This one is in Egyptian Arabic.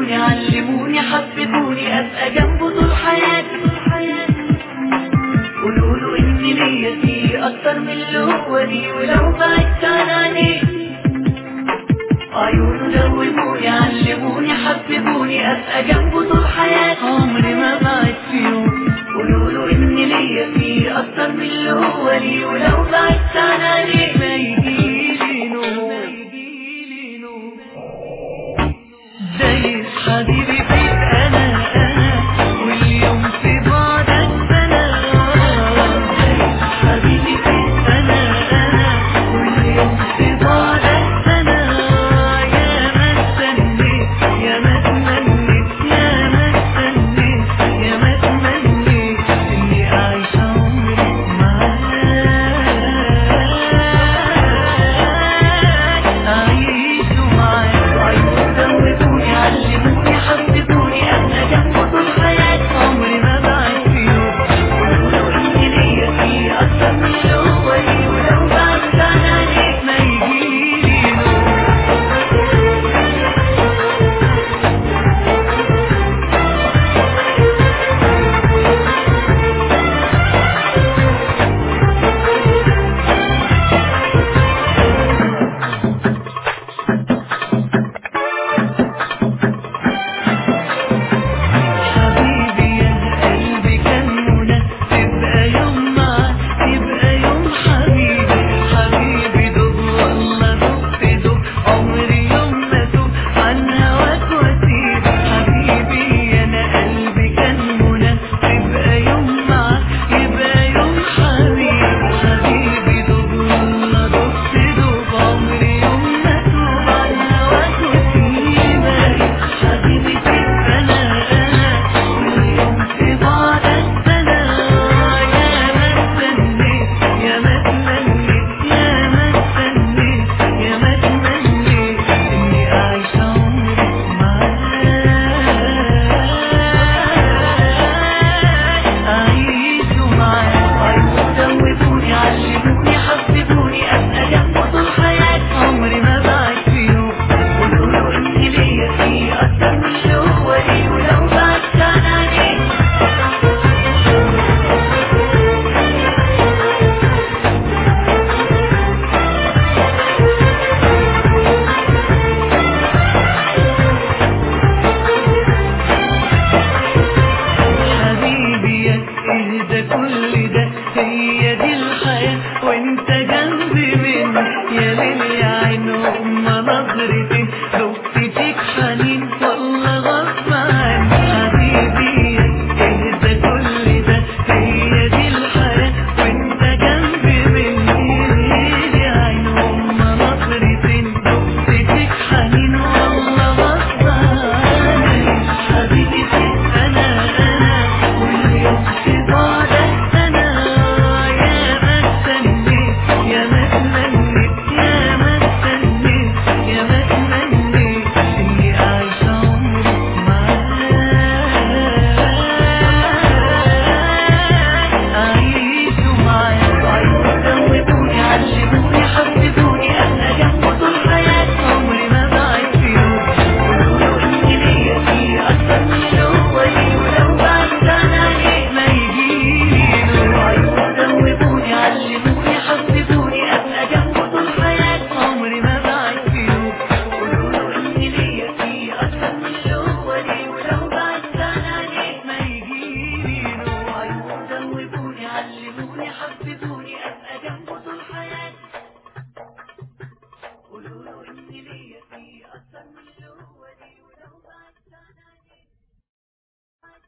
دوبوني علموني حببوني ابقى جنبه طول حياتي قولوا له اني ليا فيه اكتر من اللي هو لي ولو بعدت عن عينيه عيونه دوبوني علموني حببوني ابقى جنبه طول حياتي عمري ما بعد فيهم قولوا له اني ليا فيه اكتر من اللي هو لي ولو بعدت عن عينيه ما يجيلي نوم دايس حبيبي فيك انا انا واليوم في بعدك سنة دايس حبيبي فيك انا انا واليوم في بعدك سنة يا ما استنيت يا ما تمنيت يا ما استنيت يا ما تمنيت اني اعيش عمري معاك اعيش معاك عيون دوبوني علموني حببوني انا جنبه طول حياتي عمري ما بعد فيهم قولوا اني ليا فيه اكتر من اللي هو لي ولو بعدت عن عينيك ما يجيلي نوم حبيبي يا قلبي كان منى تبقى يوم معاك تبقى يوم حبيبي حبيبي دوب والله دوب دوب عمري يوم ما دوب عن هواك واسيب حبيبي انا قلبي كان منى تبقى يوم معاك يبقى يوم حبيبي حبيبي دوب والله دوب دوب عمري يوم ما دوب عن هواك واسيبك حبيبي تبقى انا انا واليوم في بعدك سنة يا ما استنيت يا ما تمنيت يا ما استنيت يا ما تمنيت إني أعيش عمري معاك أعيش معاك دوبوني علموني حببوني أبقى جنبه طول حياتي عمري ما بعد فيهم قولوا له إني ليا فيه أكتر من اللي هو لي ولو بعدت عن عينيه حبيبي يا اهدى كل ده هي دي الحياة وانت جنبي مني يا ليل يا عين